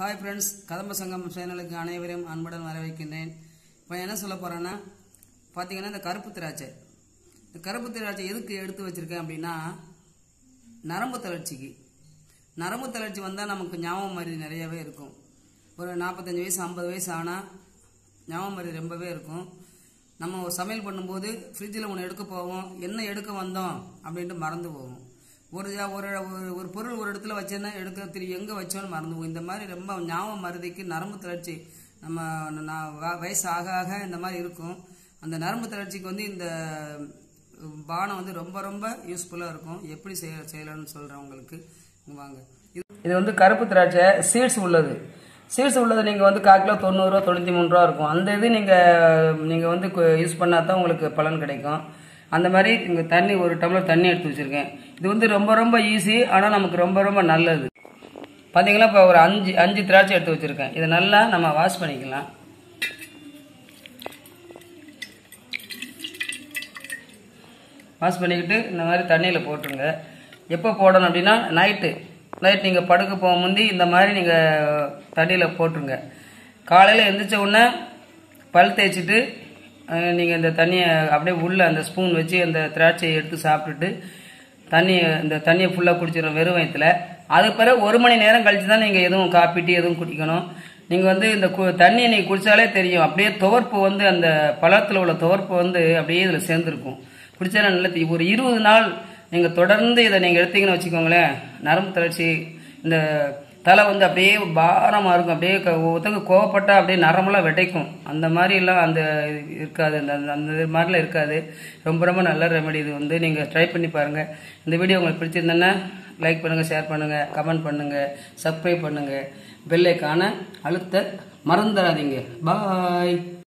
hi friends கதம்ப சங்கம் சேனலுக்கு அனைவரையும் அன்புடன் வரவேற்கின்றேன் இப்போ என்ன சொல்ல போகிறேன்னா பார்த்தீங்கன்னா இந்த கருப்பு திராட்சை இந்த கருப்பு திராட்சை எதுக்கு எடுத்து வச்சிருக்கேன் அப்படின்னா நரம்பு தளர்ச்சிக்கு நரம்பு தளர்ச்சி வந்தால் நமக்கு ஞாபகம் மருதி நிறையவே இருக்கும் ஒரு நாற்பத்தஞ்சு வயசு ஐம்பது வயசு ஆனால் ஞாபகம் மருதி ரொம்பவே இருக்கும் நம்ம ஒரு சமையல் பண்ணும்போது ஃப்ரிட்ஜில் ஒன்று எடுக்க போவோம் என்ன எடுக்க வந்தோம் அப்படின்ட்டு மறந்து போவோம் ஒரு ஜா- ஒரு ஒரு- ஒரு பொருள் ஒரு இடத்துல வச்சேன்னா எடுக்க திரும்பி எங்கே வச்சோன்னு மறந்து போவோம் இந்த மாதிரி ரொம்ப ஞாபகம் மருதிக்கு நரம்பு தளர்ச்சி நம்ம நான் வ- வயசு ஆக ஆக இந்த மாதிரி இருக்கும் அந்த நரம்பு தளர்ச்சிக்கு வந்து இந்த பானம் வந்து ரொம்ப ரொம்ப யூஸ்ஃபுல்லாக இருக்கும் எப்படி செய்ய செய்யலாம்னு சொல்கிறேன் உங்களுக்கு வாங்க இது இது வந்து கருப்பு திராட்சை சீட்ஸ் உள்ளது சீட்ஸ் உள்ளது நீங்கள் வந்து கால் கிலோ தொண்ணூறுரூவா தொண்ணூற்றி மூணு ரூபா இருக்கும் அந்த இது நீங்கள் நீங்கள் வந்து யூஸ் பண்ணால் தான் உங்களுக்கு பலன் கிடைக்கும் அந்த மாதிரி இங்கே தண்ணி ஒரு டம்ளர் தண்ணி எடுத்து வச்சுருக்கேன் இது வந்து ரொம்ப ரொம்ப ஈஸி ஆனால் நமக்கு ரொம்ப ரொம்ப நல்லது பார்த்தீங்களா இப்போ ஒரு அஞ்சு அஞ்சு திராட்சை எடுத்து வச்சுருக்கேன் இதை நல்லா நம்ம வாஷ் பண்ணிக்கலாம் வாஷ் பண்ணிக்கிட்டு இந்த மாதிரி தண்ணியில் போட்டுருங்க எப்போ போடணும் அப்படின்னா நைட்டு நைட் நீங்கள் படுக்க போக முந்தி இந்த மாதிரி நீங்கள் தண்ணியில் போட்டுருங்க காலையில் எந்திரிச்ச உடனே பல் தேய்ச்சிட்டு நீங்கள் இந்த தண்ணியை அப்படியே உள்ள அந்த ஸ்பூன் வச்சு அந்த திராட்சையை எடுத்து சாப்பிட்டுட்டு தண்ணி இந்த தண்ணியை ஃபுல்லாக குடிச்சிடணும் வெறும் வயிற்றுல அது பிறகு ஒரு மணி நேரம் கழிச்சு தான் நீங்கள் எதுவும் காப்பி டீ எதுவும் குடிக்கணும் நீங்கள் வந்து இந்த கு- தண்ணியை நீங்கள் குடித்தாலே தெரியும் அப்படியே துவர்ப்பு வந்து அந்த பழத்தில் உள்ள துவர்ப்பு வந்து அப்படியே இதில் சேர்ந்துருக்கும் குடிச்சா நல்ல தீ- ஒரு இருபது நாள் நீங்கள் தொடர்ந்து இதை நீங்கள் எடுத்தீங்கன்னு வச்சுக்கோங்களேன் நரம்பு தளர்ச்சி இந்த தலை வந்து அப்படியே பாரமாக இருக்கும் அப்படியே க- ஒருத்தங்க கோவப்பட்டா அப்படியே நரம்பெல்லாம் வெட்டைக்கும் அந்த மாதிரிலாம் அந்த இது இருக்காது அந்த அந்த- அந்த இது மாதிரிலாம் இருக்காது ரொம்ப ரொம்ப நல்ல ரெமெடி இது வந்து நீங்கள் ட்ரை பண்ணி பாருங்கள் இந்த வீடியோ உங்களுக்கு பிடிச்சிருந்தேன்னா லைக் பண்ணுங்கள் ஷேர் பண்ணுங்கள் கமெண்ட் பண்ணுங்கள் சப்ஸ்கிரைப் பண்ணுங்கள் பெல்லைக்கான அழுத்த மறந்துடாதீங்க பாய்